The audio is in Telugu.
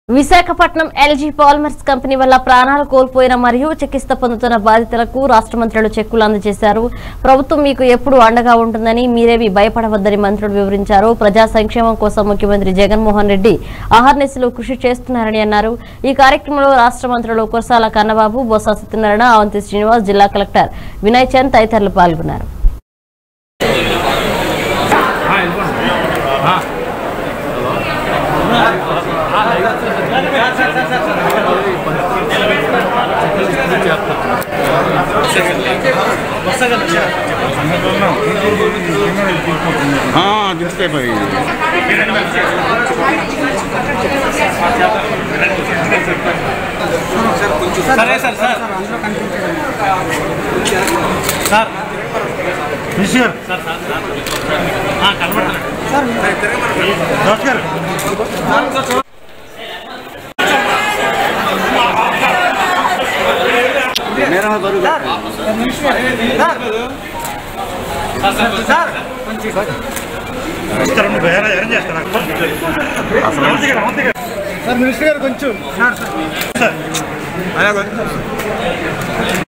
విశాఖపట్నం ఎల్జీ పాలిమర్స్ కంపెనీ వల్ల ప్రాణాలు కోల్పోయిన మరియు చికిత్స పొందుతున్న బాధితులకు రాష్ట్ర మంత్రులు చెక్కులు అందజేశారు ప్రభుత్వం మీకు ఎప్పుడు అండగా ఉంటుందని మీరేవి భయపడవద్దని మంత్రులు వివరించారు ప్రజా సంక్షేమం కోసం ముఖ్యమంత్రి జగన్మోహన్ రెడ్డి అహర్నిశలు కృషి చేస్తున్నారని అన్నారు ఈ కార్యక్రమంలో రాష్ట్ర మంత్రులు కురసాల కన్నబాబు బొత్స సత్యనారాయణ అవంతి శ్రీనివాస్ జిల్లా కలెక్టర్ వినయ్ చంద్ తదితరులు పాల్గొన్నారు చూస్తే మరి సరే sir sir sir mister sir sir sir ఆ, కనబడుతున్నాడు డాక్టర్ మేరా బరువు సార్ ఇస్తారండి వేరే ఏం చేస్తారా సార్ మినిస్టర్ గారు కొంచెం